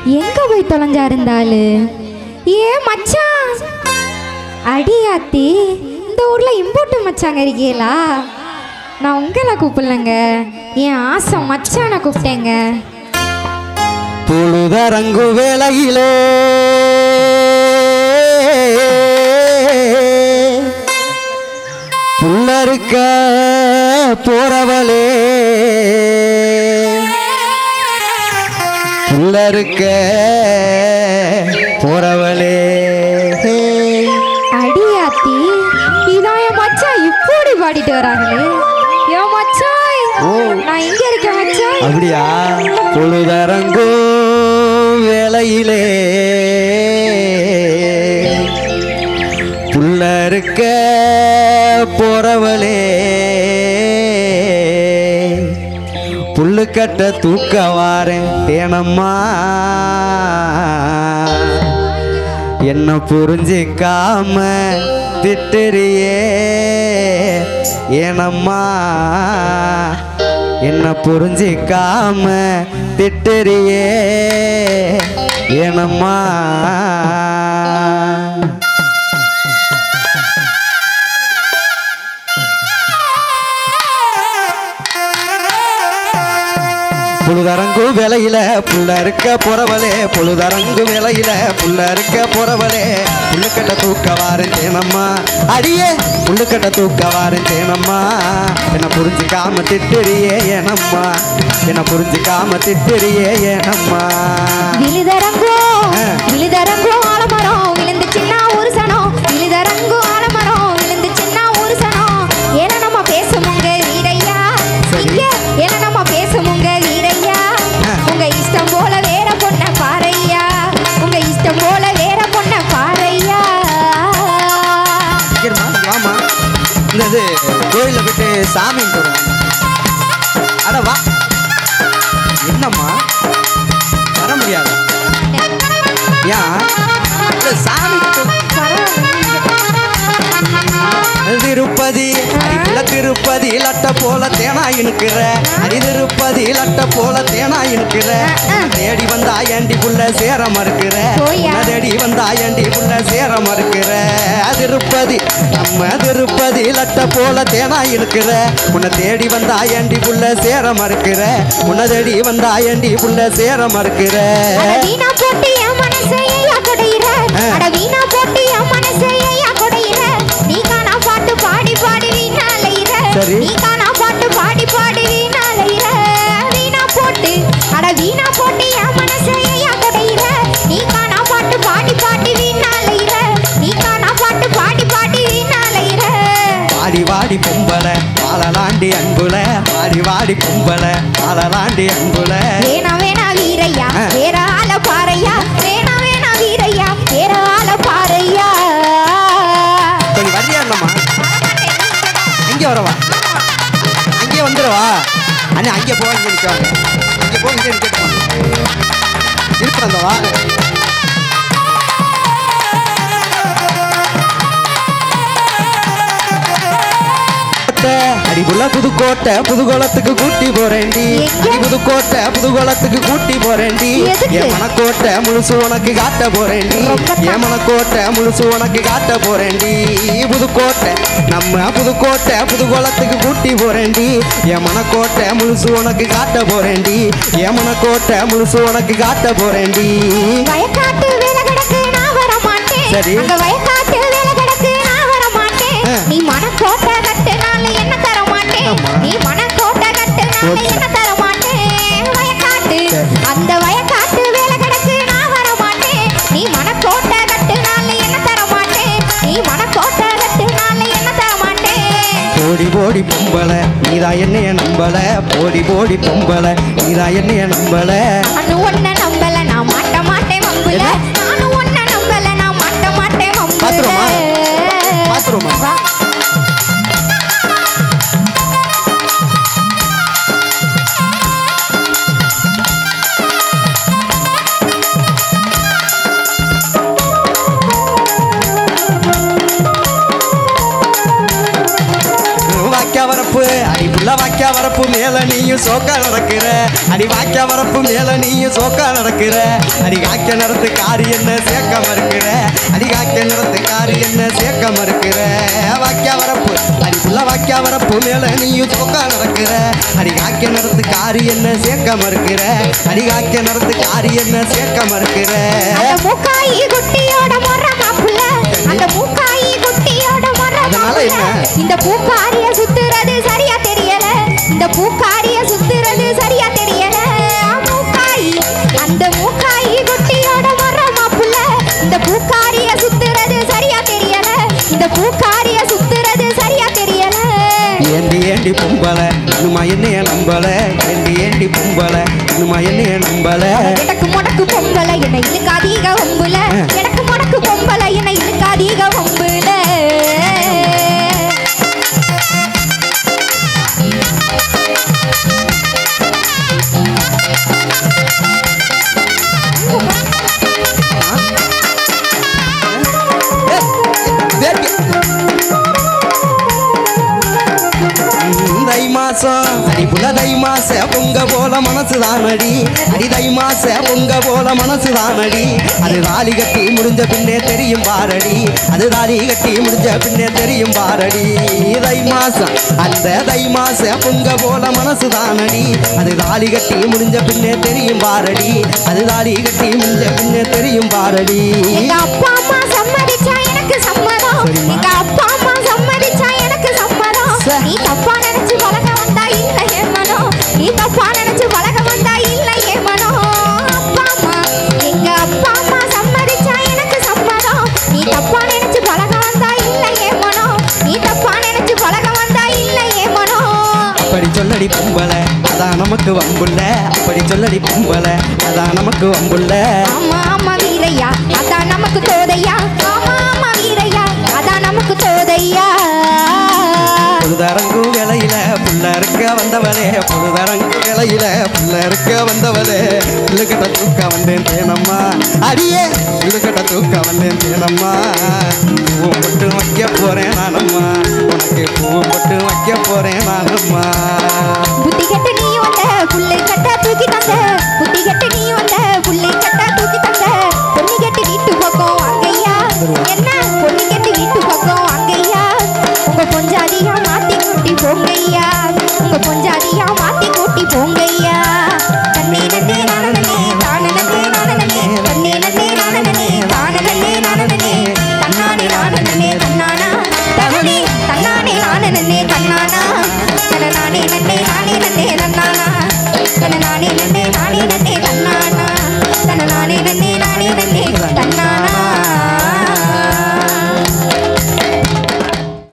எங்க போய் தொலைஞ்சா இருந்தாலு ஏ மச்சான் அடியாத்தி இந்த ஊர்ல இம்போர்ட்டு மச்சாங்க இருக்கீங்களா நான் உங்களை கூப்பிடலங்க என் ஆசை மச்சானை கூப்பிட்டேங்க பொழுதரங்கு வேளையிலே புல்லறுக்க போறவளே புல்லறுக்க போறவளே அடியாத்தி இதான் என் மச்சான் இப்படி பாடிட்டு வராங்களே என் மச்சான் ஓ. நான் எங்க இருக்கேன் மச்சான் அப்படியா பொழுதரங்கு வேளையிலே புல்லறுக்க போறவளே புல்லுக்கட்ட தூக்க வாரேன் தேனம்மா என்ன புரிஞ்சிக்காம திட்டுறியே ஏனம்மா என்ன புரிஞ்சிக்காம திட்டுறியே ஏனம்மா புழுதரங்கு வேலையில புள்ள இருக்க போறவளே புழுதரங்கு வேலையில புள்ள இருக்க போறவளே புள்ளுக்கட்ட தூக்க வாரேன் தேனம்மா அடியே புள்ளுக்கட்ட தூக்க வாரேன் தேனம்மா என்ன புரிஞ்சுக்காம திட்டுறியே ஏனம்மா என்ன புரிஞ்சுக்காம திட்டுறியே ஏனம்மா விழுதரங்கோ ஆ. விழுதரங்கோ ஆலமரம் விழுந்து சின்ன ஒரு சனம் விழுதரங்கோ ஆலமரம் விழுந்து சின்ன ஒரு சனம் ஏன நம்ம பேசுமுங்க வீரையா சரி. இங்க ஏன நம்ம பேசுமுங்க வீரையா ஆ. உங்க இஷ்டம் போல வேற பொண்ண பாறையா உங்க இஷ்டம் போல வேற பொண்ண பாறையா சீக்கிரமா வாமா இந்த இது கோயிலில் போயிட்டு சாமி போடுவோம் அட வா என்னம்மா வர முடியாது ஏன் இல்ல, சாமி திருப்பதி அடிப்புல திருப்பதி லட்ட போல தேனா இனுக்கிற அடி திருப்பதி லட்ட போல தேனா இனுக்கிற தேடி வந்தா ஏண்டி புள்ள சேர மறுக்கிற போயா. உன்னை தேடி வந்தா ஏண்டி புள்ள சேர மறுக்கிற திருப்பதி நம்ம திருப்பதி லட்ட போல தேனா இனுக்கிற உன்னை தேடி வந்தா ஏண்டி புள்ள சேர மறுக்கிற உன்னை தேடி வந்தா ஏண்டி புள்ள சேர மறுக்கிற அட வீணா போட்டு என் மனசை ஏயா கொடையிற ஆ. அட வீணா போட்டு என் மனசை ஏயா கொடையிற நீ காணா பாட்டு பாடி பாடி வீணா அலையிற சரி. நீ காணா பாட்டு பாடி பாடி வீணா அலையிற வீணா போட்டு அட வீணா போட்டு என் மனசை ஏயா கொடையிற நீ காணா பாட்டு பாடி பாடி வீணா அலையிற நீ காணா பாட்டு பாடி பாடி வீணா அலையிற வாடி வாடி பொம்பள வாழலாண்டி அன்புல வாடி வாடி பொம்பள வாழலாண்டி அன்புல வேணா வேணா வீரையா ஆ. வேற ஆள பாறையா வேணா வேணா வீரையா வேற ஆள பாறையா கொஞ்சம் வரியா இல்லம்மா இங்கே வரவா அங்கே வந்துடவா அண்ணே அங்கே போ இங்கே நிற்காங்க இங்கே போ இங்கே நிற்கட்டுமா இருக்கிறந்தவா அடிபுள்ள புதுக்கோட்டை புதுகோலத்துக்கு கூட்டி போறேன்டி எங்க? அடி புதுக்கோட்டை புதுகோலத்துக்கு கூட்டி போறேன்டி எதுக்கு? என் மனக்கோட்டை முழுசு உனக்கு காட்ட போறேன்டி ரொம்ப என் மனக்கோட்டை முழுசு உனக்கு காட்ட போறேன்டி புதுக்கோட்டை நம்ம புதுக்கோட்டை புதுகோலத்துக்கு கூட்டி போறேன்டி என் மனக்கோட்டை முழுசு உனக்கு காட்ட போறேன்டி என் மனக்கோட்டை முழுசு உனக்கு காட்ட போறேன்டி வயக்காட்டு வேலை கிடக்கு நான் வர மாட்டேன் சரி. அங்க வயக்காட்டு வேலை கிடக்கு நான் வர மாட்டேன் ஆ. நீ மனக்கோட்டை கட்டுனால என்ன தர மாட்டேன் ஆமா. நீ மனக்கோட்டை கட்டுனால ஓகே. என்ன தர மாட்டேன் வயக்காட்டு சரி. அந்த வயக்காட்டு வேலை கிடக்கு நான் வர மாட்டேன் நீ மனக்கோட்டை கட்டுனால என்ன தர மாட்டேன் நீ மனக்கோட்டை கட்டுனால என்ன தர மாட்டேன் போடி போடி பொம்பள நீதா என்னைய நம்பல போடி போடி பொம்பள நீதா என்னைய நம்பல நானும் ஒன்ன நம்பல நான் மாட்ட மாட்டேன் மம்புல என்ன? நானும் ஒன்ன நம்பல நான் மாட்ட மாட்டேன் மம்புல பாத்துருவோமா? பாத்துருவோமா? வா. வாக்கியா வரப்பு அடிப்புள்ள வாக்கியா வரப்பு மேல நீயும் நீயும் சோக்கா நடக்கிற அடி வாக்கிய வரப்பு மேல நீயும் சோக்கா நடக்கிற அடி காக்க நடத்து காரி என்ன சேர்க்க மறுக்கிற அடி காக்க நடத்து காரி என்ன சேர்க்க மறுக்கிற வாக்கிய வரப்பு அடி புள்ள வாக்கிய வரப்பு மேல நீயும் சோக்கா நடக்கிற அடி காக்க நடத்து காரி என்ன சேர்க்க மறுக்கிற அடி காக்க நடத்து காரி என்ன சேர்க்க மறுக்கிற அந்த மூக்காயி குட்டியோட மொற மாப்புல அந்த மூக்காயி குட்டியோட மொற அதனால மாப்புல என்ன? இந்த பூக்காரிய சுத்துறது சரியா தெரியல இந்த பூக்காரிய சுத்துறது சரியா தெரியல மூக்காயி அந்த மூக்காயி குட்டியோட மொற மாப்புல இந்த பூக்காரிய சுத்துறது சரியா தெரியல இந்த பூக்காரிய சுத்துறது சரியா தெரியல ஏண்டி ஏண்டி பொம்பல இன்னுமா என்னைய நம்பல ஏண்டி ஏண்டி பொம்பல இன்னுமா என்னைய நம்பல எனக்கு முடக்கு பொம்பளை என்னை இழுக்காதீக ஒம்புல எனக்கு முடக்கு பொம்பளை என்னை இழுக்காதீக ஒம்புல ம், தை மாசம் அடி புல தை மாச பொங்க போல மனசு தானடி அடி தை மாச பொங்க போல மனசு தானடி அது தாலி கட்டி முடிஞ்ச பின்னே தெரியும் பாரடி அது தாலி கட்டி முடிஞ்ச பின்னே தெரியும் பாரடி தை மாசம் அந்த தை மாச பொங்க போல மனசு தானடி அது தாலி கட்டி முடிஞ்ச பின்னே தெரியும் பாரடி அது தாலி கட்டி முடிஞ்ச பின்னே தெரியும் பாரடி எங்க அப்பா அம்மா சம்மதிச்சா எனக்கு சம்மதம் சரிம்மா. எங்க அப்பா அம்மா சம்மதிச்சா எனக்கு சம்மதம் சே. நீ தப்பா நினைச்சு பழக வந்தா இல்ல என் மனம் நீ தப்பா நினைச்சு பழக வந்தா இல்ல என் மனம் அப்பா அம்மா எங்க அப்பா அம்மா சம்மதிச்சா எனக்கு சம்மதம் நீ தப்பா நினைச்சு பழக வந்தா இல்ல என் மனம் நீ தப்பா நினைச்சு பழக வந்தா இல்ல என் மனம் அப்படி சொல்லடி பொம்பல அதான் நமக்கு வம்புள்ள அப்படி சொல்லடி பொம்பல அதான் நமக்கு வம்புள்ள ஆமா ஆமா வீரையா அதான் நமக்கு தோதையா ஆமா ஆமா வீரையா அதான் நமக்கு தோதையா பொழுதரங்கு வேலையில புள்ள இருக்க வந்தவளே பொழுதரங்கு வேலையில புள்ள இருக்க வந்தவளே புள்ளுக்கட்ட தூக்க வந்தேன் தேனம்மா அடியே புள்ளுக்கட்ட தூக்க வந்தேன் தேனம்மா பூ போட்டு வைக்க போறேன் நானம்மா உனக்கு பூ போட்டு வைக்க போறேன் நானம்மா புத்தி கெட்டு நீ வந்த புள்ளை கட்ட தூக்கி தந்த புத்தி கெட்டு நீ வந்த புள்ளை கட்ட தூக்கி தந்த பொண்ணு கெட்டு வீட்டு பக்கம் அங்கய்யா என்ன பொண்ணு கெட்டு வீட்டு பக்கம் அங்கய்யா உங்க பொஞ்சாதியா மாத்தி கூட்டி போங்கய்யா உங்க பொஞ்சாதியா மாத்தி கூட்டி போங்கய்யா தன்னே நன்னே நானனே தானனே நானனே தன்னே நன்னே நானனே தானனே நானனே தன்னானே நானனே தன்னானா தனனே தன்னானே நானனே தன்னானா தனநானே நன்னே நானே நன்னே தன்னானா தனநானே நன்னே நானே நன்னே தன்னானா தனநானே நன்னே நானே நன்னே தன்னானா